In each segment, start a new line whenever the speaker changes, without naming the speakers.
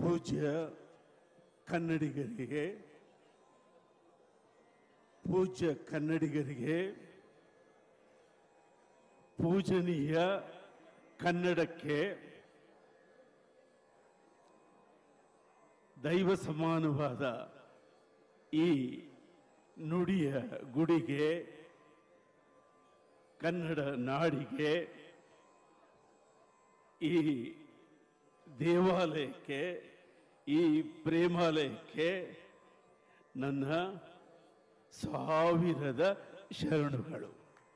ಪೂಜ್ಯ ಕನ್ನಡಿಗರಿಗೆ ಪೂಜ್ಯ ಕನ್ನಡಿಗರಿಗೆ ಪೂಜನೀಯ ಕನ್ನಡಕ್ಕೆ ದೈವ ಸಮಾನವಾದ ಈ ನುಡಿಯ ಗುಡಿಗೆ ಕನ್ನಡ ನಾಡಿಗೆ ಈ ದೇವಾಲಯಕ್ಕೆ ಈ ಪ್ರೇಮಾಲಯಕ್ಕೆ ನನ್ನ ಸಾವಿರದ ಶರಣುಗಳು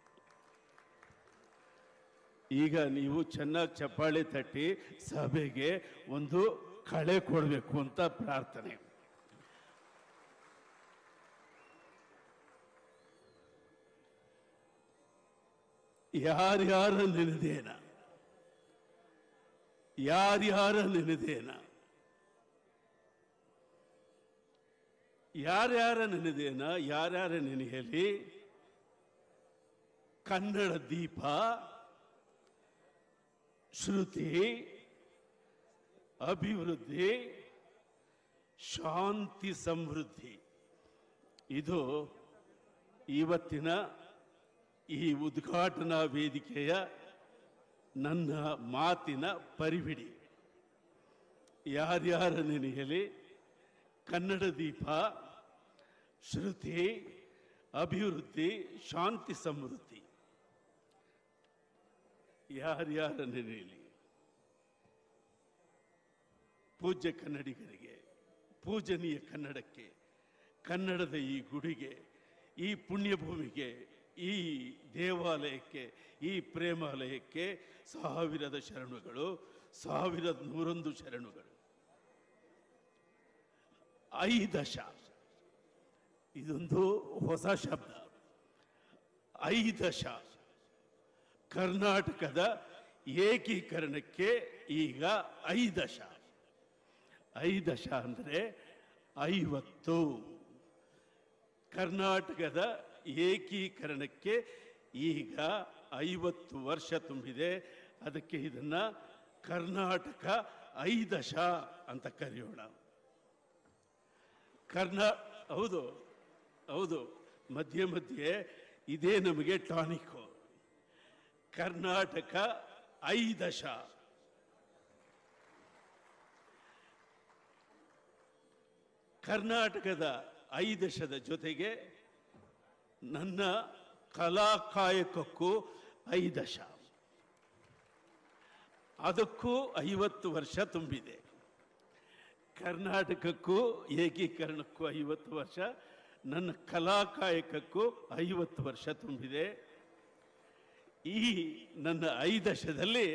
ಈಗ ನೀವು ಚೆನ್ನಾಗಿ ಚಪ್ಪಾಳೆ ತಟ್ಟಿ ಸಭೆಗೆ ಒಂದು ಕಳೆ ಕೊಡಬೇಕು ಅಂತ ಪ್ರಾರ್ಥನೆ ಯಾರ್ಯಾರ ನೆನೆದೇನ ಯಾರ್ಯಾರ ನೆನೆದೇನ ಯಾರ್ಯಾರ ನೆನೆದೇನ ಯಾರ್ಯಾರ ನೆನೆಯಲಿ ಕನ್ನಡ ದೀಪ ಶ್ರುತಿ ಅಭಿವೃದ್ಧಿ ಶಾಂತಿ ಸಮೃದ್ಧಿ ಇದು ಇವತ್ತಿನ ಈ ಉದ್ಘಾಟನಾ ವೇದಿಕೆಯ ನನ್ನ ಮಾತಿನ ಪರಿವಿಡಿ ಯಾರ್ಯಾರ ನೆನೆಯಲಿ ಕನ್ನಡ ದೀಪ ಶ್ರುತಿ ಅಭಿವೃದ್ಧಿ ಶಾಂತಿ ಸಮೃದ್ಧಿ ಯಾರ್ಯಾರ ನೆನೆಯಲಿ ಪೂಜ್ಯ ಕನ್ನಡಿಗರಿಗೆ ಪೂಜನೀಯ ಕನ್ನಡಕ್ಕೆ ಕನ್ನಡದ ಈ ಗುಡಿಗೆ ಈ ಪುಣ್ಯಭೂಮಿಗೆ ಈ ದೇವಾಲಯಕ್ಕೆ ಈ ಪ್ರೇಮಾಲಯಕ್ಕೆ ಸಾವಿರದ ಶರಣುಗಳು ಸಾವಿರದ ನೂರೊಂದು ಶರಣುಗಳು ಐದಶ ಇದೊಂದು ಹೊಸ ಶಬ್ದ ಐದಶ ಕರ್ನಾಟಕದ ಏಕೀಕರಣಕ್ಕೆ ಈಗ ಐದಶ ಐದಶ ಅಂದರೆ ಐವತ್ತು ಕರ್ನಾಟಕದ ಏಕೀಕರಣಕ್ಕೆ ಈಗ ಐವತ್ತು ವರ್ಷ ತುಂಬಿದೆ ಅದಕ್ಕೆ ಇದನ್ನ ಕರ್ನಾಟಕ ಐದಶ ಅಂತ ಕರೆಯೋಣ ಕರ್ನಾ ಹೌದು ಹೌದು ಮಧ್ಯೆ ಮಧ್ಯೆ ಇದೇ ನಮಗೆ ಟಾನಿಕ್ಕು ಕರ್ನಾಟಕ ಐದಶ ಕರ್ನಾಟಕದ ಐದಶದ ಜೊತೆಗೆ ನನ್ನ ಕಲಾ ಕಾಯಕಕ್ಕೂ ಐದಶ ಅದಕ್ಕೂ ಐವತ್ತು ವರ್ಷ ತುಂಬಿದೆ ಕರ್ನಾಟಕಕ್ಕೂ ಏಕೀಕರಣಕ್ಕೂ ಐವತ್ತು ವರ್ಷ ನನ್ನ ಕಲಾ ಕಾಯಕಕ್ಕೂ ಐವತ್ತು ವರ್ಷ ತುಂಬಿದೆ ಈ ನನ್ನ ಐದಶದಲ್ಲಿ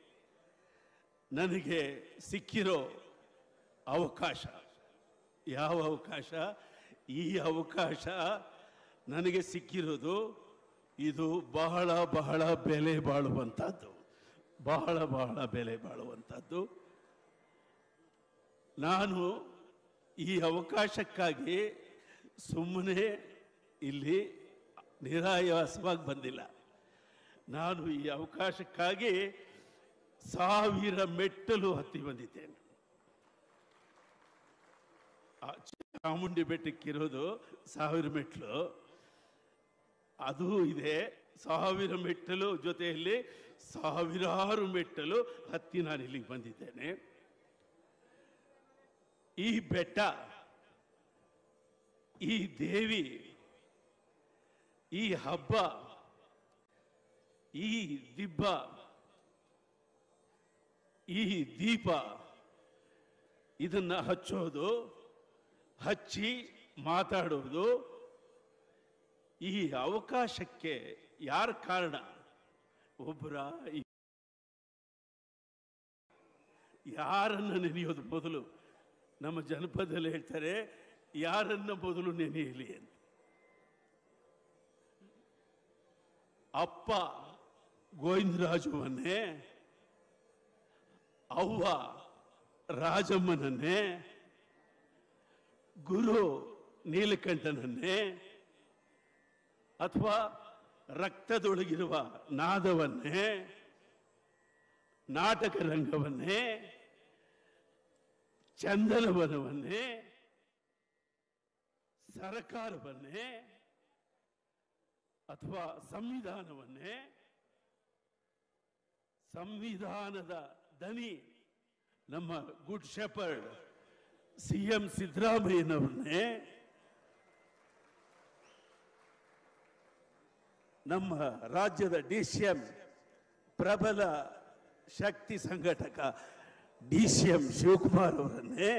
ನನಗೆ ಸಿಕ್ಕಿರೋ ಅವಕಾಶ ಯಾವ ಅವಕಾಶ ಈ ಅವಕಾಶ ನನಗೆ ಸಿಕ್ಕಿರೋದು ಇದು ಬಹಳ ಬಹಳ ಬೆಲೆ ಬಾಳುವಂಥದ್ದು ಬಹಳ ಬಹಳ ಬೆಲೆ ಬಾಳುವಂಥದ್ದು ನಾನು ಈ ಅವಕಾಶಕ್ಕಾಗಿ ಸುಮ್ಮನೆ ಇಲ್ಲಿ ನಿರಾಯಾಸವಾಗಿ ಬಂದಿಲ್ಲ ನಾನು ಈ ಅವಕಾಶಕ್ಕಾಗಿ ಸಾವಿರ ಮೆಟ್ಟಲು ಹತ್ತಿ ಬಂದಿದ್ದೇನೆ ಆ ಚಾಮುಂಡಿ ಬೆಟ್ಟಕ್ಕಿರೋದು ಸಾವಿರ ಮೆಟ್ಲು ಅದು ಇದೆ ಸಾವಿರ ಮೆಟ್ಟಲು ಜೊತೆಯಲ್ಲಿ ಸಾವಿರಾರು ಮೆಟ್ಟಲು ಹತ್ತಿ ನಾನು ಇಲ್ಲಿಗೆ ಬಂದಿದ್ದೇನೆ ಈ ಬೆಟ್ಟ ಈ ದೇವಿ ಈ ಹಬ್ಬ ಈ ದಿಬ್ಬ ಈ ದೀಪ ಇದನ್ನ ಹಚ್ಚೋದು ಹಚ್ಚಿ ಮಾತಾಡೋದು ಈ ಅವಕಾಶಕ್ಕೆ ಯಾರ ಕಾರಣ ಒಬ್ಬರ ಯಾರನ್ನ ನೆನೆಯೋದು ಮೊದಲು ನಮ್ಮ ಜನಪದದಲ್ಲಿ ಹೇಳ್ತಾರೆ ಯಾರನ್ನ ಮೊದಲು ನೆನೆಯಲಿ ಅಂತ ಅಪ್ಪ ಗೋವಿಂದರಾಜುವನ್ನೇ ಅವ್ವ ರಾಜಮ್ಮನನ್ನೇ ಗುರು ನೀಲಕಂಠನನ್ನೇ ಅಥವಾ ರಕ್ತದೊಳಗಿರುವ ನಾದವನ್ನೇ ನಾಟಕ ರಂಗವನ್ನೇ ಚಂದನವನವನ್ನೇ ಸರಕಾರವನ್ನೇ ಅಥವಾ ಸಂವಿಧಾನವನ್ನೇ ಸಂವಿಧಾನದ ದನಿ ನಮ್ಮ ಗುಡ್ ಶೆಪರ್ಡ್ ಸಿ ಎಂ ಸಿದ್ದರಾಮಯ್ಯನವ್ರನ್ನೇ ನಮ್ಮ ರಾಜ್ಯದ ಡಿ ಸಿ ಎಂ ಪ್ರಬಲ ಶಕ್ತಿ ಸಂಘಟಕ ಡಿ ಸಿ ಎಂ ಶಿವಕುಮಾರ್ ಅವರನ್ನೇ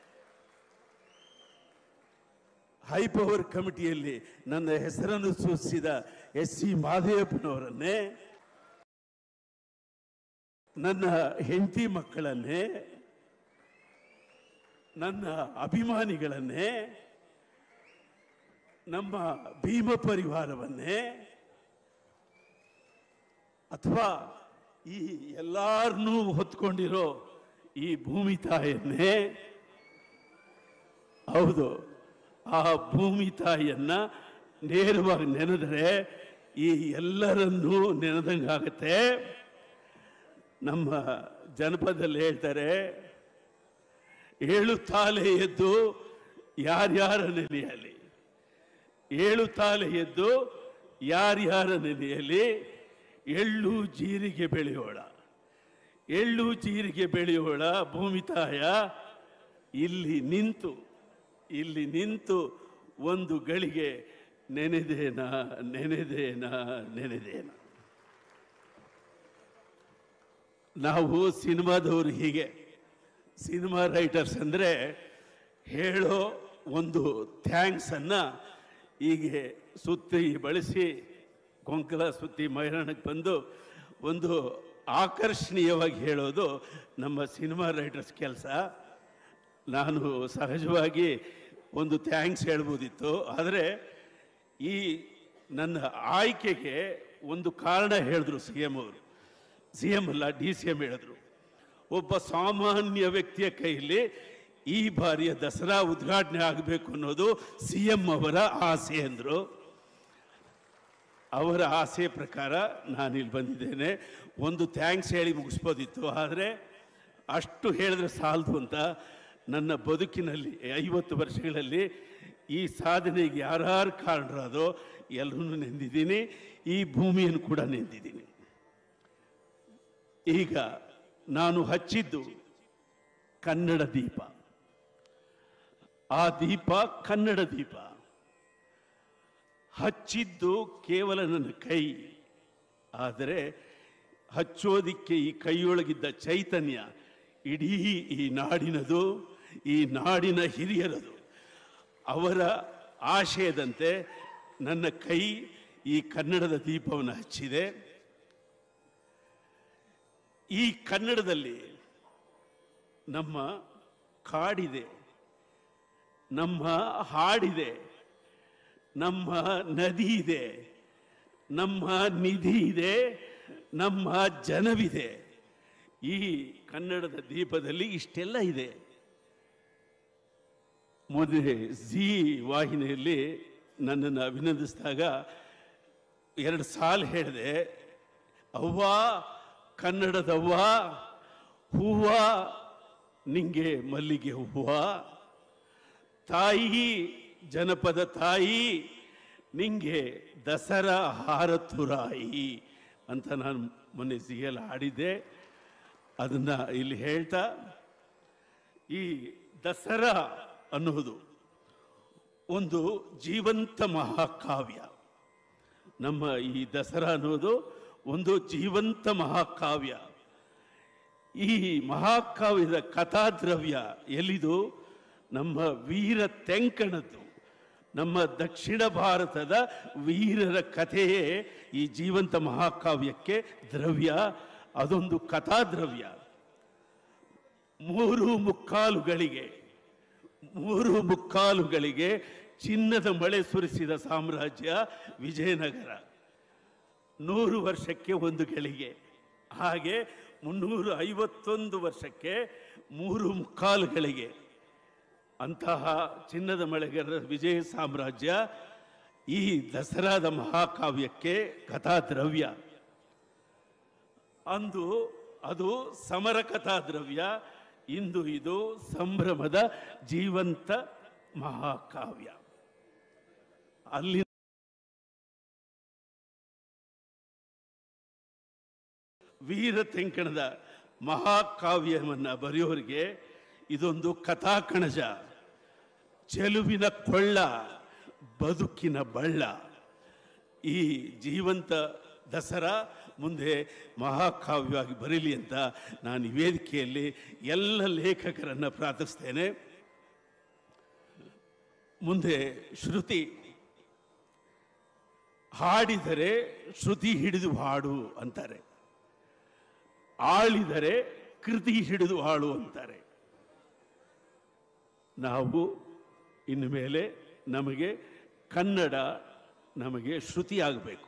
ಹೈಪವರ್ ಕಮಿಟಿಯಲ್ಲಿ ನನ್ನ ಹೆಸರನ್ನು ಸೂಚಿಸಿದ ಎಸ್ ಸಿ ಮಾದೇವಪ್ಪನವರನ್ನೇ ನನ್ನ ಹೆಂಡತಿ ಮಕ್ಕಳನ್ನೇ ನನ್ನ ಅಭಿಮಾನಿಗಳನ್ನೇ ನಮ್ಮ ಭೀಮ ಪರಿವಾರವನ್ನೇ ಅಥವಾ ಈ ಎಲ್ಲಾರನ್ನೂ ಹೊತ್ಕೊಂಡಿರೋ ಈ ಭೂಮಿ ತಾಯಿಯನ್ನೇ ಹೌದು ಆ ಭೂಮಿ ತಾಯಿಯನ್ನ ನೇರವಾಗಿ ನೆನೆದರೆ ಈ ಎಲ್ಲರನ್ನೂ ನೆನೆದಂಗಾಗತ್ತೆ ನಮ್ಮ ಜನಪದದಲ್ಲಿ ಹೇಳ್ತಾರೆ ಏಳು ತಾಲೆ ಎದ್ದು ಯಾರ್ಯಾರ ನೆನೆಯಲಿ ಏಳು ತಾಲೆ ಎದ್ದು ಯಾರ್ಯಾರ ನೆನೆಯಲಿ ಎಳ್ಳು ಜೀರಿಗೆ ಬೆಳೆಯೋಳ ಎಳ್ಳು ಜೀರಿಗೆ ಬೆಳೆಯೋಳ ಭೂಮಿ ತಾಯ ಇಲ್ಲಿ ನಿಂತು ಇಲ್ಲಿ ನಿಂತು ಒಂದು ಗಳಿಗೆ ನೆನೆದೇನ ನೆನೆದೇನ ನೆನೆದೇನ ನಾವು ಸಿನಿಮಾದವರು ಹೀಗೆ ಸಿನಿಮಾ ರೈಟರ್ಸ್ ಅಂದರೆ ಹೇಳೋ ಒಂದು ಥ್ಯಾಂಕ್ಸ್ ಅನ್ನ ಹೀಗೆ ಸುತ್ತಿ ಬಳಸಿ ಕೊಂಕಲ ಸುತ್ತಿ ಮೈದಾನಕ್ಕೆ ಬಂದು ಒಂದು ಆಕರ್ಷಣೀಯವಾಗಿ ಹೇಳೋದು ನಮ್ಮ ಸಿನಿಮಾ ರೈಟರ್ಸ್ ಕೆಲಸ ನಾನು ಸಹಜವಾಗಿ ಒಂದು ಥ್ಯಾಂಕ್ಸ್ ಹೇಳ್ಬೋದಿತ್ತು ಆದರೆ ಈ ನನ್ನ ಆಯ್ಕೆಗೆ ಒಂದು ಕಾರಣ ಹೇಳಿದ್ರು ಸಿ ಎಂ ಅವರು ಸಿ ಎಂ ಅಲ್ಲ ಡಿ ಸಿ ಎಂ ಹೇಳಿದ್ರು ಒಬ್ಬ ಸಾಮಾನ್ಯ ವ್ಯಕ್ತಿಯ ಕೈಯಲ್ಲಿ ಈ ಬಾರಿಯ ದಸರಾ ಉದ್ಘಾಟನೆ ಆಗಬೇಕು ಅನ್ನೋದು ಸಿ ಎಂ ಅವರ ಆಸೆ ಅಂದರು ಅವರ ಆಸೆ ಪ್ರಕಾರ ನಾನಿಲ್ಲಿ ಬಂದಿದ್ದೇನೆ ಒಂದು ಥ್ಯಾಂಕ್ಸ್ ಹೇಳಿ ಮುಗಿಸ್ಬೋದಿತ್ತು ಆದರೆ ಅಷ್ಟು ಹೇಳಿದ್ರೆ ಸಾಲದು ಅಂತ ನನ್ನ ಬದುಕಿನಲ್ಲಿ ಐವತ್ತು ವರ್ಷಗಳಲ್ಲಿ ಈ ಸಾಧನೆಗೆ ಯಾರ್ಯಾರು ಕಾರಣರಾದೋ ಎಲ್ಲರನ್ನೂ ನೆಂದಿದ್ದೀನಿ ಈ ಭೂಮಿಯನ್ನು ಕೂಡ ನೆಂದಿದ್ದೀನಿ ಈಗ ನಾನು ಹಚ್ಚಿದ್ದು ಕನ್ನಡ ದೀಪ ಆ ದೀಪ ಕನ್ನಡ ದೀಪ ಹಚ್ಚಿದ್ದು ಕೇವಲ ನನ್ನ ಕೈ ಆದರೆ ಹಚ್ಚೋದಿಕ್ಕೆ ಈ ಕೈಯೊಳಗಿದ್ದ ಚೈತನ್ಯ ಇಡೀ ಈ ನಾಡಿನದು ಈ ನಾಡಿನ ಹಿರಿಯರದು ಅವರ ಆಶಯದಂತೆ ನನ್ನ ಕೈ ಈ ಕನ್ನಡದ ದೀಪವನ್ನು ಹಚ್ಚಿದೆ ಈ ಕನ್ನಡದಲ್ಲಿ ನಮ್ಮ ಕಾಡಿದೆ ನಮ್ಮ ಹಾಡಿದೆ ನಮ್ಮ ನದಿ ಇದೆ ನಮ್ಮ ನಿಧಿ ಇದೆ ನಮ್ಮ ಜನವಿದೆ ಈ ಕನ್ನಡದ ದೀಪದಲ್ಲಿ ಇಷ್ಟೆಲ್ಲ ಇದೆ ಮೊದಲೇ ಜಿ ವಾಹಿನಿಯಲ್ಲಿ ನನ್ನನ್ನು ಅಭಿನಂದಿಸಿದಾಗ ಎರಡು ಸಾಲು ಹೇಳಿದೆ ಅವ್ವ ಕನ್ನಡದವ್ವ ಹೂವ ನಿಂಗೆ ಮಲ್ಲಿಗೆ ಹೂವ ತಾಯಿ ಜನಪದ ತಾಯಿ ನಿಂಗೆ ದಸರಾ ಹಾರತುರಾಯಿ ಅಂತ ನಾನು ಮೊನ್ನೆ ಸಿಗಲ್ಲ ಹಾಡಿದ್ದೆ ಅದನ್ನ ಇಲ್ಲಿ ಹೇಳ್ತಾ ಈ ದಸರಾ ಅನ್ನುವುದು ಒಂದು ಜೀವಂತ ಮಹಾಕಾವ್ಯ ನಮ್ಮ ಈ ದಸರಾ ಅನ್ನೋದು ಒಂದು ಜೀವಂತ ಮಹಾಕಾವ್ಯ ಈ ಮಹಾಕಾವ್ಯದ ಕಥಾದ್ರವ್ಯ ಎಲ್ಲಿದು ನಮ್ಮ ವೀರ ತೆಂಕಣದ್ದು ನಮ್ಮ ದಕ್ಷಿಣ ಭಾರತದ ವೀರರ ಕಥೆಯೇ ಈ ಜೀವಂತ ಮಹಾಕಾವ್ಯಕ್ಕೆ ದ್ರವ್ಯ ಅದೊಂದು ಕಥಾದ್ರವ್ಯ ಮೂರು ಮುಕ್ಕಾಲುಗಳಿಗೆ ಮೂರು ಮುಕ್ಕಾಲುಗಳಿಗೆ ಚಿನ್ನದ ಮಳೆ ಸುರಿಸಿದ ಸಾಮ್ರಾಜ್ಯ ವಿಜಯನಗರ ನೂರು ವರ್ಷಕ್ಕೆ ಒಂದು ಗಳಿಗೆ ಹಾಗೆ ಮುನ್ನೂರ ಐವತ್ತೊಂದು ವರ್ಷಕ್ಕೆ ಮೂರು ಮುಕ್ಕಾಲುಗಳಿಗೆ ಅಂತಹ ಚಿನ್ನದ ಮಳೆಗಾರರ ವಿಜಯ ಸಾಮ್ರಾಜ್ಯ ಈ ದಸರಾದ ಮಹಾಕಾವ್ಯಕ್ಕೆ ಕಥಾದ್ರವ್ಯ ಅಂದು ಅದು ಸಮರ ಕಥಾದ್ರವ್ಯ ಇಂದು ಇದು ಸಂಭ್ರಮದ ಜೀವಂತ ಮಹಾಕಾವ್ಯ ಅಲ್ಲಿ ವೀರ ತೆಂಕಣದ ಮಹಾಕಾವ್ಯವನ್ನು ಬರೆಯೋರಿಗೆ ಇದೊಂದು ಕಥಾಕಣಜ ಚೆಲುವಿನ ಕೊಳ್ಳ ಬದುಕಿನ ಬಳ್ಳ ಈ ಜೀವಂತ ದಸರಾ ಮುಂದೆ ಮಹಾಕಾವ್ಯವಾಗಿ ಬರೀಲಿ ಅಂತ ನಾನು ಈ ವೇದಿಕೆಯಲ್ಲಿ ಎಲ್ಲ ಲೇಖಕರನ್ನು ಪ್ರಾರ್ಥಿಸ್ತೇನೆ ಮುಂದೆ ಶ್ರುತಿ ಹಾಡಿದರೆ ಶ್ರುತಿ ಹಿಡಿದು ಹಾಡು ಅಂತಾರೆ ಆಳಿದರೆ ಕೃತಿ ಹಿಡಿದು ಆಳು ಅಂತಾರೆ ನಾವು ಇನ್ನು ಮೇಲೆ ನಮಗೆ ಕನ್ನಡ ನಮಗೆ ಶ್ರುತಿಯಾಗಬೇಕು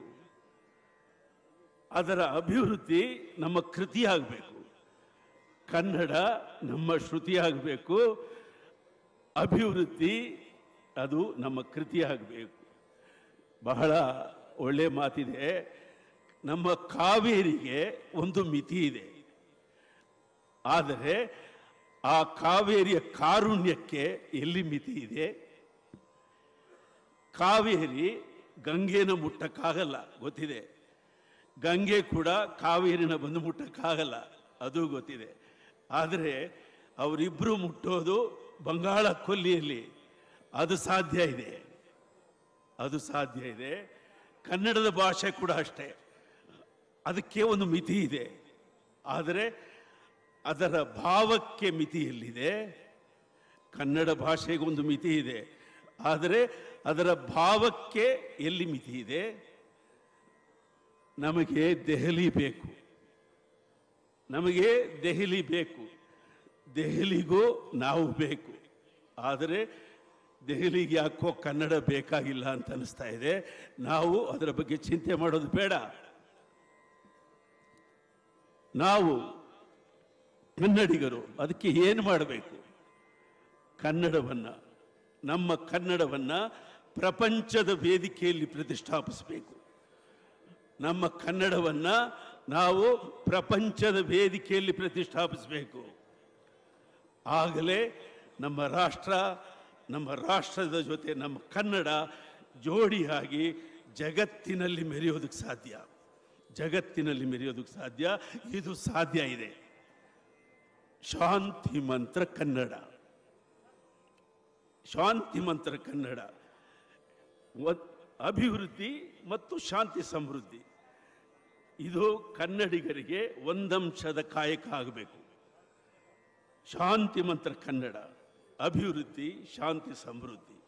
ಅದರ ಅಭಿವೃದ್ಧಿ ನಮ್ಮ ಕೃತಿಯಾಗಬೇಕು ಕನ್ನಡ ನಮ್ಮ ಶ್ರುತಿಯಾಗಬೇಕು ಅಭಿವೃದ್ಧಿ ಅದು ನಮ್ಮ ಕೃತಿಯಾಗಬೇಕು ಬಹಳ ಒಳ್ಳೆ ಮಾತಿದೆ ನಮ್ಮ ಕಾವೇರಿಗೆ ಒಂದು ಮಿತಿ ಇದೆ ಆದರೆ ಆ ಕಾವೇರಿಯ ಕಾರುಣ್ಯಕ್ಕೆ ಎಲ್ಲಿ ಮಿತಿ ಇದೆ ಕಾವೇರಿ ಗಂಗೆನ ಮುಟ್ಟಕ್ಕಾಗಲ್ಲ ಗೊತ್ತಿದೆ ಗಂಗೆ ಕೂಡ ಕಾವೇರಿನ ಬಂದು ಮುಟ್ಟಕ್ಕಾಗಲ್ಲ ಅದು ಗೊತ್ತಿದೆ ಆದರೆ ಅವರಿಬ್ಬರು ಮುಟ್ಟೋದು ಬಂಗಾಳ ಕೊಲ್ಲಿಯಲ್ಲಿ ಅದು ಸಾಧ್ಯ ಇದೆ ಅದು ಸಾಧ್ಯ ಇದೆ ಕನ್ನಡದ ಭಾಷೆ ಕೂಡ ಅಷ್ಟೇ ಅದಕ್ಕೆ ಒಂದು ಮಿತಿ ಇದೆ ಆದರೆ ಅದರ ಭಾವಕ್ಕೆ ಮಿತಿ ಎಲ್ಲಿದೆ ಕನ್ನಡ ಭಾಷೆಗೆ ಒಂದು ಮಿತಿ ಇದೆ ಆದರೆ ಅದರ ಭಾವಕ್ಕೆ ಎಲ್ಲಿ ಮಿತಿ ಇದೆ ನಮಗೆ ದೆಹಲಿ ಬೇಕು ನಮಗೆ ದೆಹಲಿ ಬೇಕು ದೆಹಲಿಗೂ ನಾವು ಬೇಕು ಆದರೆ ದೆಹಲಿಗೆ ಯಾಕೋ ಕನ್ನಡ ಬೇಕಾಗಿಲ್ಲ ಅಂತ ಅನಿಸ್ತಾ ಇದೆ ನಾವು ಅದರ ಬಗ್ಗೆ ಚಿಂತೆ ಮಾಡೋದು ಬೇಡ ನಾವು ಕನ್ನಡಿಗರು ಅದಕ್ಕೆ ಏನು ಮಾಡಬೇಕು ಕನ್ನಡವನ್ನು ನಮ್ಮ ಕನ್ನಡವನ್ನು ಪ್ರಪಂಚದ ವೇದಿಕೆಯಲ್ಲಿ ಪ್ರತಿಷ್ಠಾಪಿಸಬೇಕು ನಮ್ಮ ಕನ್ನಡವನ್ನು ನಾವು ಪ್ರಪಂಚದ ವೇದಿಕೆಯಲ್ಲಿ ಪ್ರತಿಷ್ಠಾಪಿಸಬೇಕು ಆಗಲೇ ನಮ್ಮ ರಾಷ್ಟ್ರ ನಮ್ಮ ರಾಷ್ಟ್ರದ ಜೊತೆ ನಮ್ಮ ಕನ್ನಡ ಜೋಡಿಯಾಗಿ ಜಗತ್ತಿನಲ್ಲಿ ಮೆರೆಯೋದಕ್ಕೆ ಸಾಧ್ಯ ಜಗತ್ತಿನಲ್ಲಿ ಮೆರೆಯೋದಕ್ಕೆ ಸಾಧ್ಯ ಇದು ಸಾಧ್ಯ ಇದೆ ಶಾಂತಿ ಮಂತ್ರ ಕನ್ನಡ ಶಾಂತಿ ಮಂತ್ರ ಕನ್ನಡ ಒ- ಅಭಿವೃದ್ಧಿ ಮತ್ತು ಶಾಂತಿ ಸಮೃದ್ಧಿ ಇದು ಕನ್ನಡಿಗರಿಗೆ ಒಂದಂಶದ ಕಾಯಕ ಆಗಬೇಕು ಶಾಂತಿ ಮಂತ್ರ ಕನ್ನಡ ಅಭಿವೃದ್ಧಿ ಶಾಂತಿ ಸಮೃದ್ಧಿ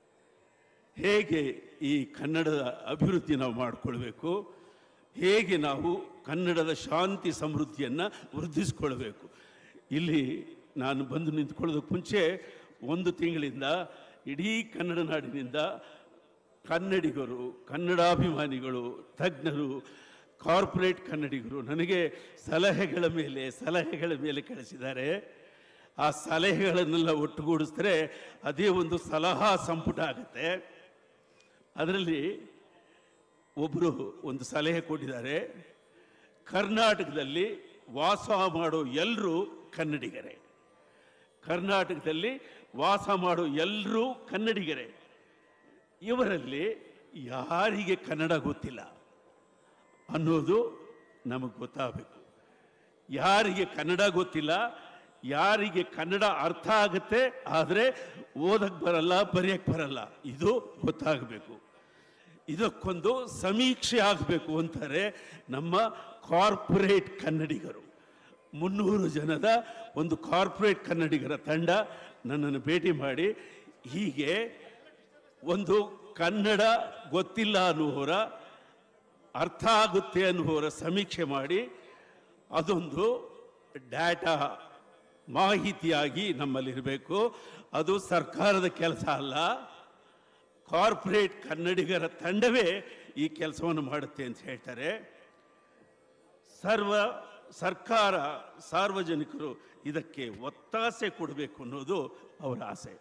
ಹೇಗೆ ಈ ಕನ್ನಡದ ಅಭಿವೃದ್ಧಿ ನಾವು ಮಾಡಿಕೊಳ್ಬೇಕು ಹೇಗೆ ನಾವು ಕನ್ನಡದ ಶಾಂತಿ ಸಮೃದ್ಧಿಯನ್ನು ವೃದ್ಧಿಸ್ಕೊಳ್ಬೇಕು ಇಲ್ಲಿ ನಾನು ಬಂದು ನಿಂತ್ಕೊಳ್ಳೋದಕ್ಕೆ ಮುಂಚೆ ಒಂದು ತಿಂಗಳಿಂದ ಇಡೀ ಕನ್ನಡ ನಾಡಿನಿಂದ ಕನ್ನಡಿಗರು ಕನ್ನಡಾಭಿಮಾನಿಗಳು ತಜ್ಞರು ಕಾರ್ಪೊರೇಟ್ ಕನ್ನಡಿಗರು ನನಗೆ ಸಲಹೆಗಳ ಮೇಲೆ ಸಲಹೆಗಳ ಮೇಲೆ ಕಳಿಸಿದ್ದಾರೆ ಆ ಸಲಹೆಗಳನ್ನೆಲ್ಲ ಒಟ್ಟುಗೂಡಿಸಿದ್ರೆ ಅದೇ ಒಂದು ಸಲಹಾ ಸಂಪುಟ ಆಗುತ್ತೆ ಅದರಲ್ಲಿ ಒಬ್ಬರು ಒಂದು ಸಲಹೆ ಕೊಟ್ಟಿದ್ದಾರೆ ಕರ್ನಾಟಕದಲ್ಲಿ ವಾಸ ಮಾಡೋ ಎಲ್ಲರೂ ಕನ್ನಡಿಗರೇ ಕರ್ನಾಟಕದಲ್ಲಿ ವಾಸ ಮಾಡೋ ಎಲ್ಲರೂ ಕನ್ನಡಿಗರೇ ಇವರಲ್ಲಿ ಯಾರಿಗೆ ಕನ್ನಡ ಗೊತ್ತಿಲ್ಲ ಅನ್ನೋದು ನಮಗೆ ಗೊತ್ತಾಗಬೇಕು ಯಾರಿಗೆ ಕನ್ನಡ ಗೊತ್ತಿಲ್ಲ ಯಾರಿಗೆ ಕನ್ನಡ ಅರ್ಥ ಆಗುತ್ತೆ ಆದರೆ ಓದಕ್ಕೆ ಬರಲ್ಲ ಬರೆಯಕ್ಕೆ ಬರಲ್ಲ ಇದು ಗೊತ್ತಾಗಬೇಕು ಇದಕ್ಕೊಂದು ಸಮೀಕ್ಷೆ ಆಗಬೇಕು ಅಂತಾರೆ ನಮ್ಮ ಕಾರ್ಪೊರೇಟ್ ಕನ್ನಡಿಗರು ಮುನ್ನೂರು ಜನದ ಒಂದು ಕಾರ್ಪೊರೇಟ್ ಕನ್ನಡಿಗರ ತಂಡ ನನ್ನನ್ನು ಭೇಟಿ ಮಾಡಿ ಹೀಗೆ ಒಂದು ಕನ್ನಡ ಗೊತ್ತಿಲ್ಲ ಅನ್ನುವರ ಅರ್ಥ ಆಗುತ್ತೆ ಅನ್ನುವರ ಸಮೀಕ್ಷೆ ಮಾಡಿ ಅದೊಂದು ಡಾಟಾ ಮಾಹಿತಿಯಾಗಿ ನಮ್ಮಲ್ಲಿರಬೇಕು ಅದು ಸರ್ಕಾರದ ಕೆಲಸ ಅಲ್ಲ ಕಾರ್ಪೊರೇಟ್ ಕನ್ನಡಿಗರ ತಂಡವೇ ಈ ಕೆಲಸವನ್ನು ಮಾಡುತ್ತೆ ಅಂತ ಹೇಳ್ತಾರೆ ಸರ್ವ ಸರ್ಕಾರ ಸಾರ್ವಜನಿಕರು ಇದಕ್ಕೆ ಒತ್ತಾಸೆ ಕೊಡಬೇಕು ಅನ್ನೋದು ಅವರ ಆಸೆ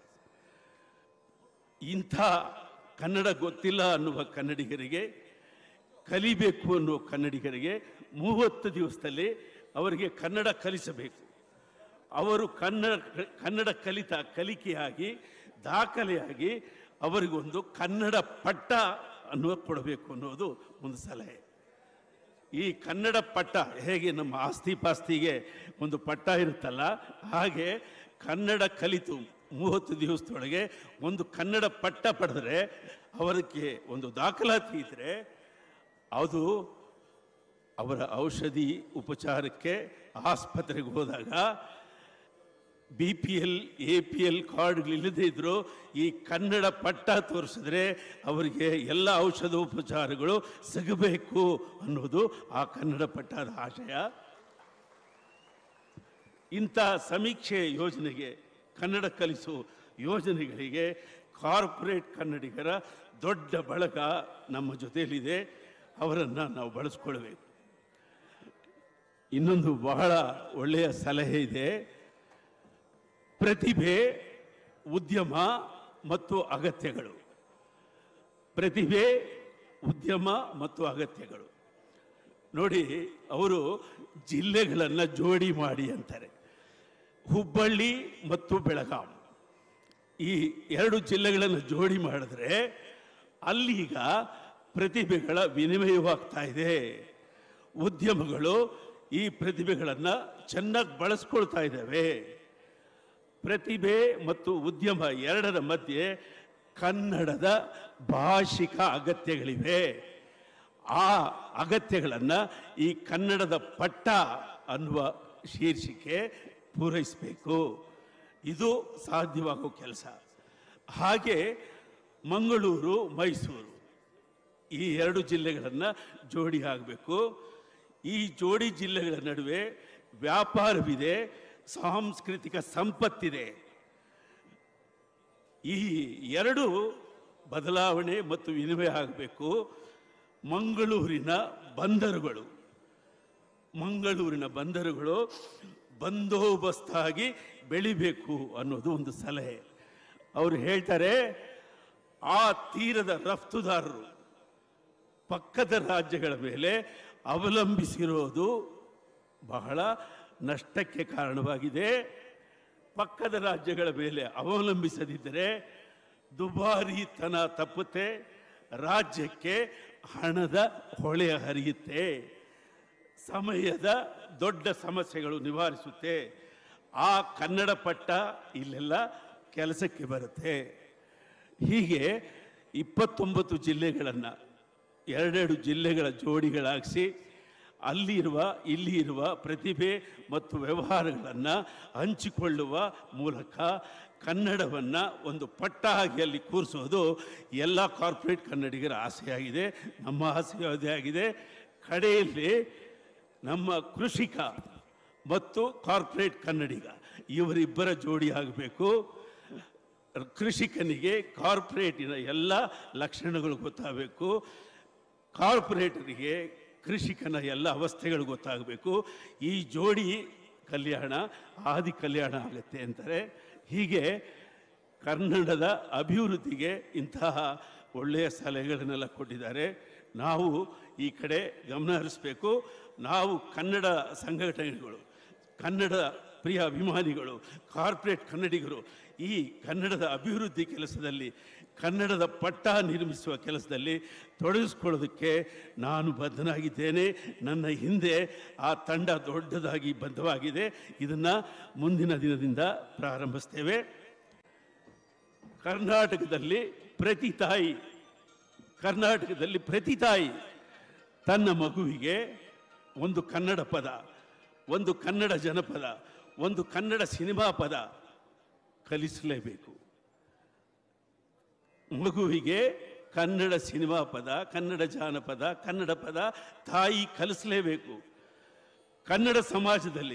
ಇಂಥ ಕನ್ನಡ ಗೊತ್ತಿಲ್ಲ ಅನ್ನುವ ಕನ್ನಡಿಗರಿಗೆ ಕಲಿಬೇಕು ಅನ್ನುವ ಕನ್ನಡಿಗರಿಗೆ ಮೂವತ್ತು ದಿವಸದಲ್ಲಿ ಅವರಿಗೆ ಕನ್ನಡ ಕಲಿಸಬೇಕು ಅವರು ಕನ್ನಡ ಕನ್ನಡ ಕಲಿತ ಕಲಿಕೆಯಾಗಿ ದಾಖಲೆಯಾಗಿ ಅವರಿಗೊಂದು ಕನ್ನಡ ಪಟ್ಟ ಅನ್ನುವ ಕೊಡಬೇಕು ಅನ್ನೋದು ಒಂದು ಸಲಹೆ ಈ ಕನ್ನಡ ಪಟ್ಟ ಹೇಗೆ ನಮ್ಮ ಆಸ್ತಿ ಪಾಸ್ತಿಗೆ ಒಂದು ಪಟ್ಟ ಇರುತ್ತಲ್ಲ ಹಾಗೆ ಕನ್ನಡ ಕಲಿತು ಮೂವತ್ತು ದಿವಸದೊಳಗೆ ಒಂದು ಕನ್ನಡ ಪಟ್ಟ ಪಡೆದ್ರೆ ಅವರಿಗೆ ಒಂದು ದಾಖಲಾತಿ ಇದ್ದರೆ ಅದು ಅವರ ಔಷಧಿ ಉಪಚಾರಕ್ಕೆ ಆಸ್ಪತ್ರೆಗೆ ಹೋದಾಗ B P L A P L ಕಾರ್ಡ್ಗಳಿಲ್ಲದೇ ಇದ್ದರೂ ಈ ಕನ್ನಡ ಪಟ್ಟ ತೋರಿಸಿದ್ರೆ ಅವರಿಗೆ ಎಲ್ಲ ಔಷಧ ಉಪಚಾರಗಳು ಸಿಗಬೇಕು ಅನ್ನೋದು ಆ ಕನ್ನಡ ಪಟ್ಟದ ಆಶಯ ಇಂಥ ಸಮೀಕ್ಷೆ ಯೋಜನೆಗೆ ಕನ್ನಡ ಕಲಿಸು ಯೋಜನೆಗಳಿಗೆ ಕಾರ್ಪೊರೇಟ್ ಕನ್ನಡಿಗರ ದೊಡ್ಡ ಬಳಗ ನಮ್ಮ ಜೊತೆಯಲ್ಲಿದೆ ಅವರನ್ನು ನಾವು ಬಳಸ್ಕೊಳ್ಬೇಕು ಇನ್ನೊಂದು ಬಹಳ ಒಳ್ಳೆಯ ಸಲಹೆ ಇದೆ ಪ್ರತಿಭೆ ಉದ್ಯಮ ಮತ್ತು ಅಗತ್ಯಗಳು ಪ್ರತಿಭೆ ಉದ್ಯಮ ಮತ್ತು ಅಗತ್ಯಗಳು ನೋಡಿ ಅವರು ಜಿಲ್ಲೆಗಳನ್ನು ಜೋಡಿ ಮಾಡಿ ಅಂತಾರೆ ಹುಬ್ಬಳ್ಳಿ ಮತ್ತು ಬೆಳಗಾಂ ಈ ಎರಡು ಜಿಲ್ಲೆಗಳನ್ನು ಜೋಡಿ ಮಾಡಿದ್ರೆ ಅಲ್ಲೀಗ ಪ್ರತಿಭೆಗಳ ವಿನಿಮಯವಾಗ್ತಾ ಇದೆ ಉದ್ಯಮಗಳು ಈ ಪ್ರತಿಭೆಗಳನ್ನು ಚೆನ್ನಾಗಿ ಬಳಸ್ಕೊಳ್ತಾ ಇದ್ದಾವೆ ಪ್ರತಿಭೆ ಮತ್ತು ಉದ್ಯಮ ಎರಡರ ಮಧ್ಯೆ ಕನ್ನಡದ ಭಾಷಿಕ ಅಗತ್ಯಗಳಿವೆ ಆ ಅಗತ್ಯಗಳನ್ನು ಈ ಕನ್ನಡದ ಪಟ್ಟ ಅನ್ನುವ ಶೀರ್ಷಿಕೆ ಪೂರೈಸಬೇಕು ಇದು ಸಾಧ್ಯವಾಗೋ ಕೆಲಸ ಹಾಗೆ ಮಂಗಳೂರು ಮೈಸೂರು ಈ ಎರಡು ಜಿಲ್ಲೆಗಳನ್ನು ಜೋಡಿ ಆಗಬೇಕು ಈ ಜೋಡಿ ಜಿಲ್ಲೆಗಳ ನಡುವೆ ವ್ಯಾಪಾರವಿದೆ ಸಾಂಸ್ಕೃತಿಕ ಸಂಪತ್ತಿದೆ ಈ ಎರಡು ಬದಲಾವಣೆ ಮತ್ತು ವಿನಿಮಯ ಆಗಬೇಕು ಮಂಗಳೂರಿನ ಬಂದರುಗಳು ಮಂಗಳೂರಿನ ಬಂದರುಗಳು ಬಂದೋಬಸ್ತಾಗಿ ಬೆಳಿಬೇಕು ಅನ್ನೋದು ಒಂದು ಸಲಹೆ ಅವರು ಹೇಳ್ತಾರೆ ಆ ತೀರದ ರಫ್ತುದಾರರು ಪಕ್ಕದ ರಾಜ್ಯಗಳ ಮೇಲೆ ಅವಲಂಬಿಸಿರೋದು ಬಹಳ ನಷ್ಟಕ್ಕೆ ಕಾರಣವಾಗಿದೆ ಪಕ್ಕದ ರಾಜ್ಯಗಳ ಮೇಲೆ ಅವಲಂಬಿಸದಿದ್ದರೆ ದುಬಾರಿತನ ತಪ್ಪುತ್ತೆ ರಾಜ್ಯಕ್ಕೆ ಹಣದ ಹೊಳೆ ಹರಿಯುತ್ತೆ ಸಮಯದ ದೊಡ್ಡ ಸಮಸ್ಯೆಗಳು ನಿವಾರಿಸುತ್ತೆ ಆ ಕನ್ನಡ ಪಟ್ಟ ಇಲ್ಲೆಲ್ಲ ಕೆಲಸಕ್ಕೆ ಬರುತ್ತೆ ಹೀಗೆ ಇಪ್ಪತ್ತೊಂಬತ್ತು ಜಿಲ್ಲೆಗಳನ್ನು ಎರಡೆರಡು ಜಿಲ್ಲೆಗಳ ಜೋಡಿಗಳಾಗಿಸಿ ಅಲ್ಲಿರುವ ಇಲ್ಲಿ ಇರುವ ಪ್ರತಿಭೆ ಮತ್ತು ವ್ಯವಹಾರಗಳನ್ನು ಹಂಚಿಕೊಳ್ಳುವ ಮೂಲಕ ಕನ್ನಡವನ್ನು ಒಂದು ಪಟ್ಟ ಆಗಿ ಅಲ್ಲಿ ಕೂರಿಸೋದು ಎಲ್ಲ ಕಾರ್ಪೊರೇಟ್ ಕನ್ನಡಿಗರ ಆಸೆಯಾಗಿದೆ ನಮ್ಮ ಆಸೆಯೂ ಅದೇ ಆಗಿದೆ ಕಡೆಯಲ್ಲಿ ನಮ್ಮ ಕೃಷಿಕ ಮತ್ತು ಕಾರ್ಪೊರೇಟ್ ಕನ್ನಡಿಗ ಇವರಿಬ್ಬರ ಜೋಡಿ ಆಗಬೇಕು ಕೃಷಿಕನಿಗೆ ಕಾರ್ಪೊರೇಟಿನ ಎಲ್ಲ ಲಕ್ಷಣಗಳು ಗೊತ್ತಾಗಬೇಕು ಕಾರ್ಪೊರೇಟರಿಗೆ ಕೃಷಿಕನ ಎಲ್ಲ ಅವಸ್ಥೆಗಳು ಗೊತ್ತಾಗಬೇಕು ಈ ಜೋಡಿ ಕಲ್ಯಾಣ ಆದಿ ಕಲ್ಯಾಣ ಆಗುತ್ತೆ ಅಂತಾರೆ ಹೀಗೆ ಕನ್ನಡದ ಅಭಿವೃದ್ಧಿಗೆ ಇಂತಹ ಒಳ್ಳೆಯ ಸಲಹೆಗಳನ್ನೆಲ್ಲ ಕೊಟ್ಟಿದ್ದಾರೆ ನಾವು ಈ ಕಡೆ ಗಮನ ಹರಿಸಬೇಕು ನಾವು ಕನ್ನಡ ಸಂಘಟನೆಗಳು ಕನ್ನಡ ಪ್ರಿಯ ಅಭಿಮಾನಿಗಳು ಕಾರ್ಪೊರೇಟ್ ಕನ್ನಡಿಗರು ಈ ಕನ್ನಡದ ಅಭಿವೃದ್ಧಿ ಕೆಲಸದಲ್ಲಿ ಕನ್ನಡದ ಪಟ್ಟ ನಿರ್ಮಿಸುವ ಕೆಲಸದಲ್ಲಿ ತೊಡಗಿಸ್ಕೊಳ್ಳೋದಕ್ಕೆ ನಾನು ಬದ್ಧನಾಗಿದ್ದೇನೆ ನನ್ನ ಹಿಂದೆ ಆ ತಂಡ ದೊಡ್ಡದಾಗಿ ಬದ್ಧವಾಗಿದೆ ಇದನ್ನು ಮುಂದಿನ ದಿನದಿಂದ ಪ್ರಾರಂಭಿಸ್ತೇವೆ ಕರ್ನಾಟಕದಲ್ಲಿ ಪ್ರತಿ ತಾಯಿ ಕರ್ನಾಟಕದಲ್ಲಿ ಪ್ರತಿ ತಾಯಿ ತನ್ನ ಮಗುವಿಗೆ ಒಂದು ಕನ್ನಡ ಪದ ಒಂದು ಕನ್ನಡ ಜನಪದ ಒಂದು ಕನ್ನಡ ಸಿನಿಮಾ ಪದ ಕಲಿಸಲೇಬೇಕು ಮಗುವಿಗೆ ಕನ್ನಡ ಸಿನಿಮಾ ಪದ ಕನ್ನಡ ಜಾನಪದ ಕನ್ನಡ ಪದ ತಾಯಿ ಕಲಿಸಲೇಬೇಕು ಕನ್ನಡ ಸಮಾಜದಲ್ಲಿ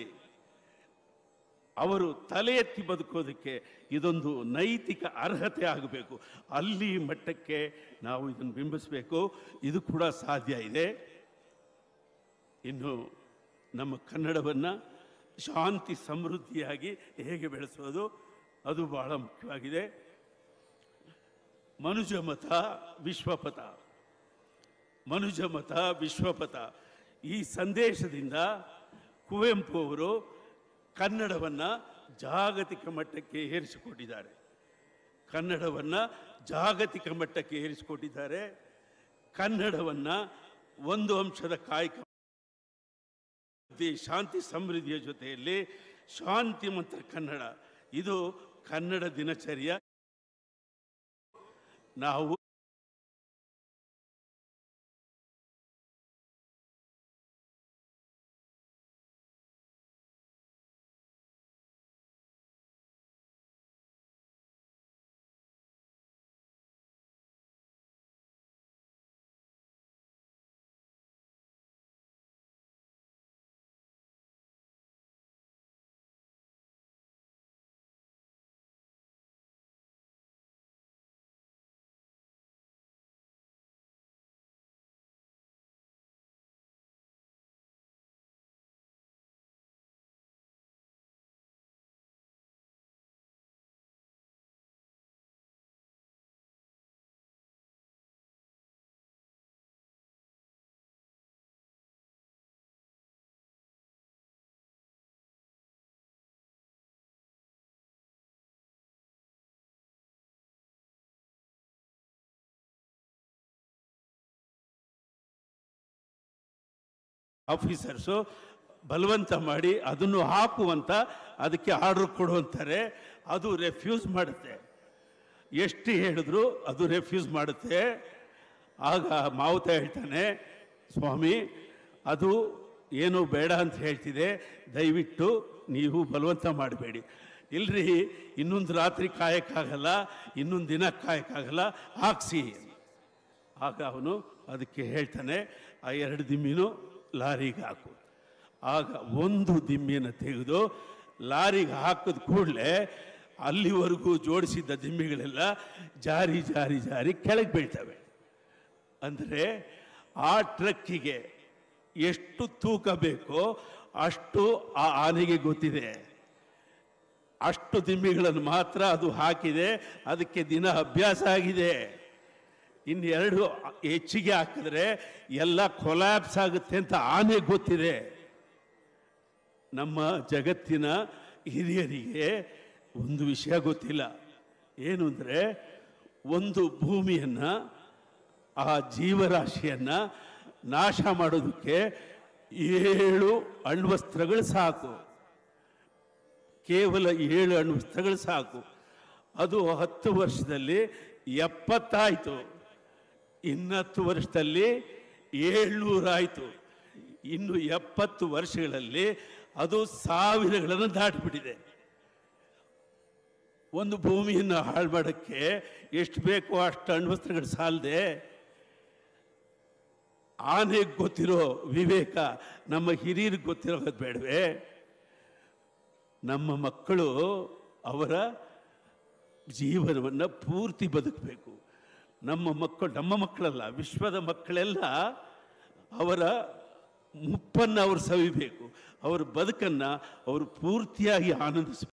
ಅವರು ತಲೆ ಎತ್ತಿ ಬದುಕೋದಕ್ಕೆ ಇದೊಂದು ನೈತಿಕ ಅರ್ಹತೆ ಆಗಬೇಕು ಅಲ್ಲಿ ಮಟ್ಟಕ್ಕೆ ನಾವು ಇದನ್ನು ಬಿಂಬಿಸಬೇಕು ಇದು ಕೂಡ ಸಾಧ್ಯ ಇದೆ ಇನ್ನು ನಮ್ಮ ಕನ್ನಡವನ್ನು ಶಾಂತಿ ಸಮೃದ್ಧಿಯಾಗಿ ಹೇಗೆ ಬೆಳೆಸೋದು ಅದು ಬಹಳ ಮುಖ್ಯವಾಗಿದೆ ಮನುಜಮತ ವಿಶ್ವಪಥ ಮನುಜಮತ ವಿಶ್ವಪಥ ಈ ಸಂದೇಶದಿಂದ ಕುವೆಂಪು ಅವರು ಕನ್ನಡವನ್ನು ಜಾಗತಿಕ ಮಟ್ಟಕ್ಕೆ ಏರಿಸಿಕೊಂಡಿದ್ದಾರೆ ಕನ್ನಡವನ್ನು ಜಾಗತಿಕ ಮಟ್ಟಕ್ಕೆ ಏರಿಸಿಕೊಂಡಿದ್ದಾರೆ ಕನ್ನಡವನ್ನು ಒಂದು ಅಂಶದ ಕಾಯಕ ದಿ ಶಾಂತಿ ಸಮೃದ್ಧಿಯ ಜೊತೆಯಲ್ಲಿ ಶಾಂತಿ ಮಂತ್ರ ಕನ್ನಡ ಇದು ಕನ್ನಡ ದಿನಚರಿಯ ನಾವು ಆಫೀಸರ್ಸು ಬಲವಂತ ಮಾಡಿ ಅದನ್ನು ಹಾಕುವಂತ ಅದಕ್ಕೆ ಆರ್ಡರ್ ಕೊಡುವಂತಾರೆ ಅದು ರೆಫ್ಯೂಸ್ ಮಾಡುತ್ತೆ ಎಷ್ಟು ಹೇಳಿದ್ರು ಅದು ರೆಫ್ಯೂಸ್ ಮಾಡುತ್ತೆ ಆಗ ಮಾವುತ ಹೇಳ್ತಾನೆ ಸ್ವಾಮಿ ಅದು ಏನು ಬೇಡ ಅಂತ ಹೇಳ್ತಿದೆ ದಯವಿಟ್ಟು ನೀವು ಬಲವಂತ ಮಾಡಬೇಡಿ ಇಲ್ರಿ ಇನ್ನೊಂದು ರಾತ್ರಿ ಕಾಯಕ್ಕಾಗಲ್ಲ ಇನ್ನೊಂದು ದಿನ ಕಾಯಕ್ಕಾಗಲ್ಲ ಹಾಕ್ಸಿ ಆಗ ಅವನು ಅದಕ್ಕೆ ಹೇಳ್ತಾನೆ ಆ ಎರಡು ದಿಮ್ಮಿನೂ ಲಾರಿಗೆ ಹಾಕು ಆಗ ಒಂದು ದಿಮ್ಮಿಯನ್ನು ತೆಗೆದು ಲಾರಿಗೆ ಹಾಕಿದ ಕೂಡಲೇ ಅಲ್ಲಿವರೆಗೂ ಜೋಡಿಸಿದ್ದ ದಿಮ್ಮಿಗಳೆಲ್ಲ ಜಾರಿ ಜಾರಿ ಜಾರಿ ಕೆಳಗೆ ಬೀಳ್ತವೆ ಅಂದರೆ ಆ ಟ್ರಕ್ಕಿಗೆ ಎಷ್ಟು ತೂಕ ಬೇಕೋ ಅಷ್ಟು ಆ ಆನೆಗೆ ಗೊತ್ತಿದೆ ಅಷ್ಟು ದಿಮ್ಮಿಗಳನ್ನು ಮಾತ್ರ ಅದು ಹಾಕಿದೆ ಅದಕ್ಕೆ ದಿನ ಅಭ್ಯಾಸ ಆಗಿದೆ ಇನ್ನೆರಡು ಹೆಚ್ಚಿಗೆ ಹಾಕಿದ್ರೆ ಎಲ್ಲ ಕೊಲ್ಯಾಪ್ಸ್ ಆಗುತ್ತೆ ಅಂತ ಆನೆ ಗೊತ್ತಿದೆ ನಮ್ಮ ಜಗತ್ತಿನ ಹಿರಿಯರಿಗೆ ಒಂದು ವಿಷಯ ಗೊತ್ತಿಲ್ಲ ಏನು ಅಂದರೆ ಒಂದು ಭೂಮಿಯನ್ನು ಆ ಜೀವರಾಶಿಯನ್ನು ನಾಶ ಮಾಡೋದಕ್ಕೆ ಏಳು ಅಣ್ವಸ್ತ್ರಗಳು ಸಾಕು ಕೇವಲ ಏಳು ಅಣ್ವಸ್ತ್ರಗಳು ಸಾಕು ಅದು ಹತ್ತು ವರ್ಷದಲ್ಲಿ ಎಪ್ಪತ್ತಾಯಿತು ಇನ್ನತ್ತು ವರ್ಷದಲ್ಲಿ ಏಳ್ನೂರಾಯಿತು ಇನ್ನು ಎಪ್ಪತ್ತು ವರ್ಷಗಳಲ್ಲಿ ಅದು ಸಾವಿರಗಳನ್ನು ದಾಟಿಬಿಟ್ಟಿದೆ ಒಂದು ಭೂಮಿಯನ್ನು ಹಾಳು ಮಾಡೋಕ್ಕೆ ಎಷ್ಟು ಬೇಕೋ ಅಷ್ಟು ಅಣ್ವಸ್ತ್ರಗಳು ಸಾಲದೆ ಆನೆಗೆ ಗೊತ್ತಿರೋ ವಿವೇಕ ನಮ್ಮ ಹಿರಿಯರಿಗೆ ಗೊತ್ತಿರೋದು ಬೇಡವೇ ನಮ್ಮ ಮಕ್ಕಳು ಅವರ ಜೀವನವನ್ನು ಪೂರ್ತಿ ಬದುಕಬೇಕು ನಮ್ಮ ಮಕ್ಕಳು ನಮ್ಮ ಮಕ್ಕಳಲ್ಲ ವಿಶ್ವದ ಮಕ್ಕಳೆಲ್ಲ ಅವರ ಮುಪ್ಪನ್ನು ಅವರು ಸವಿಬೇಕು ಅವರ ಬದುಕನ್ನು ಅವರು ಪೂರ್ತಿಯಾಗಿ ಆನಂದಿಸಬೇಕು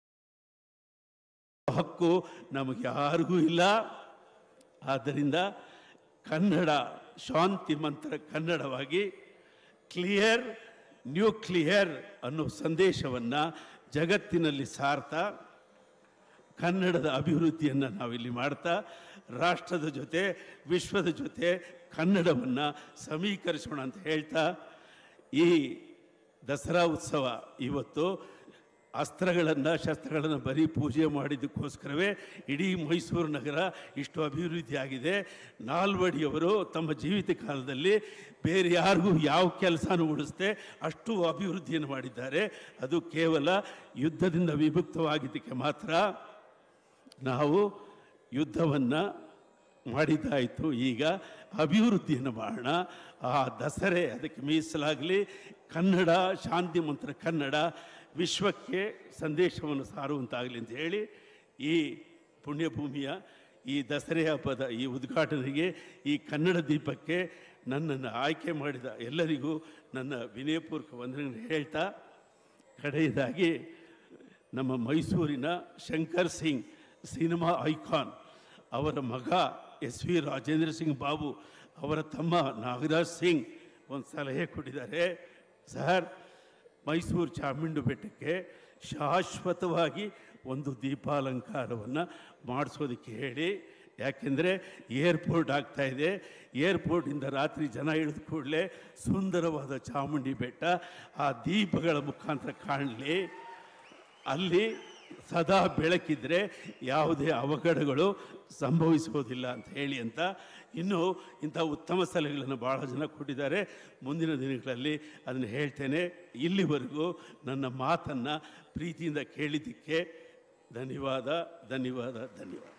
ಹಕ್ಕು ನಮಗೆ ಯಾರಿಗೂ ಇಲ್ಲ ಆದ್ದರಿಂದ ಕನ್ನಡ ಶಾಂತಿ ಮಂತ್ರ ಕನ್ನಡವಾಗಿ ಕ್ಲಿಯರ್ ನ್ಯೂಕ್ಲಿಯರ್ ಅನ್ನೋ ಸಂದೇಶವನ್ನು ಜಗತ್ತಿನಲ್ಲಿ ಸಾರ್ತಾ ಕನ್ನಡದ ಅಭಿವೃದ್ಧಿಯನ್ನು ನಾವಿಲ್ಲಿ ಮಾಡ್ತಾ ರಾಷ್ಟ್ರದ ಜೊತೆ ವಿಶ್ವದ ಜೊತೆ ಕನ್ನಡವನ್ನು ಸಮೀಕರಿಸೋಣ ಅಂತ ಹೇಳ್ತಾ ಈ ದಸರಾ ಉತ್ಸವ ಇವತ್ತು ಅಸ್ತ್ರಗಳನ್ನು ಶಸ್ತ್ರಗಳನ್ನು ಬರೀ ಪೂಜೆ ಮಾಡಿದ್ದಕ್ಕೋಸ್ಕರವೇ ಇಡೀ ಮೈಸೂರು ನಗರ ಇಷ್ಟು ಅಭಿವೃದ್ಧಿ ಆಗಿದೆ ನಾಲ್ವಡಿಯವರು ತಮ್ಮ ಜೀವಿತ ಕಾಲದಲ್ಲಿ ಬೇರೆ ಯಾರಿಗೂ ಯಾವ ಕೆಲಸನೂ ಉಳಿಸ್ದೆ ಅಷ್ಟು ಅಭಿವೃದ್ಧಿಯನ್ನು ಮಾಡಿದ್ದಾರೆ ಅದು ಕೇವಲ ಯುದ್ಧದಿಂದ ವಿಭಕ್ತವಾಗಿದ್ದಕ್ಕೆ ಮಾತ್ರ ನಾವು ಯುದ್ಧವನ್ನು ಮಾಡಿದ್ದಾಯಿತು ಈಗ ಅಭಿವೃದ್ಧಿಯನ್ನು ಮಾಡೋಣ ಆ ದಸರೆ ಅದಕ್ಕೆ ಮೀಸಲಾಗಲಿ ಕನ್ನಡ ಶಾಂತಿ ಮಂತ್ರ ಕನ್ನಡ ವಿಶ್ವಕ್ಕೆ ಸಂದೇಶವನ್ನು ಸಾರುವಂತಾಗಲಿ ಅಂತ ಹೇಳಿ ಈ ಪುಣ್ಯಭೂಮಿಯ ಈ ದಸರೆ ಹಬ್ಬದ ಈ ಉದ್ಘಾಟನೆಗೆ ಈ ಕನ್ನಡ ದೀಪಕ್ಕೆ ನನ್ನನ್ನು ಆಯ್ಕೆ ಮಾಡಿದ ಎಲ್ಲರಿಗೂ ನನ್ನ ವಿನಯಪೂರ್ವಕ ವಂದನೆಗಳನ್ನು ಹೇಳ್ತಾ ಕಡೆಯದಾಗಿ ನಮ್ಮ ಮೈಸೂರಿನ ಶಂಕರ್ ಸಿಂಗ್ ಸಿನಿಮಾ ಐಕಾನ್ ಅವರ ಮಗ ಎಸ್ ವಿ ರಾಜೇಂದ್ರ ಸಿಂಗ್ ಬಾಬು ಅವರ ತಮ್ಮ ನಾಗರಾಜ್ ಸಿಂಗ್ ಒಂದು ಸಲಹೆ ಕೊಟ್ಟಿದ್ದಾರೆ ಸರ್ ಮೈಸೂರು ಚಾಮುಂಡಿ ಬೆಟ್ಟಕ್ಕೆ ಶಾಶ್ವತವಾಗಿ ಒಂದು ದೀಪಾಲಂಕಾರವನ್ನು ಮಾಡಿಸೋದಕ್ಕೆ ಹೇಳಿ ಯಾಕೆಂದರೆ ಏರ್ಪೋರ್ಟ್ ಆಗ್ತಾ ಇದೆ ಏರ್ಪೋರ್ಟಿಂದ ರಾತ್ರಿ ಜನ ಇಳಿದ ಕೂಡಲೇ ಸುಂದರವಾದ ಚಾಮುಂಡಿ ಬೆಟ್ಟ ಆ ದೀಪಗಳ ಮುಖಾಂತರ ಕಾಣಲಿ ಅಲ್ಲಿ ಸದಾ ಬೆಳಕಿದ್ರೆ ಯಾವುದೇ ಅವಘಡಗಳು ಸಂಭವಿಸೋದಿಲ್ಲ ಅಂತ ಹೇಳಿ ಅಂತ ಇನ್ನು ಇಂಥ ಉತ್ತಮ ಸಲಹೆಗಳನ್ನು ಭಾಳ ಜನ ಕೊಟ್ಟಿದ್ದಾರೆ ಮುಂದಿನ ದಿನಗಳಲ್ಲಿ ಅದನ್ನು ಹೇಳ್ತೇನೆ ಇಲ್ಲಿವರೆಗೂ ನನ್ನ ಮಾತನ್ನು ಪ್ರೀತಿಯಿಂದ ಕೇಳಿದ್ದಕ್ಕೆ ಧನ್ಯವಾದ ಧನ್ಯವಾದ ಧನ್ಯವಾದ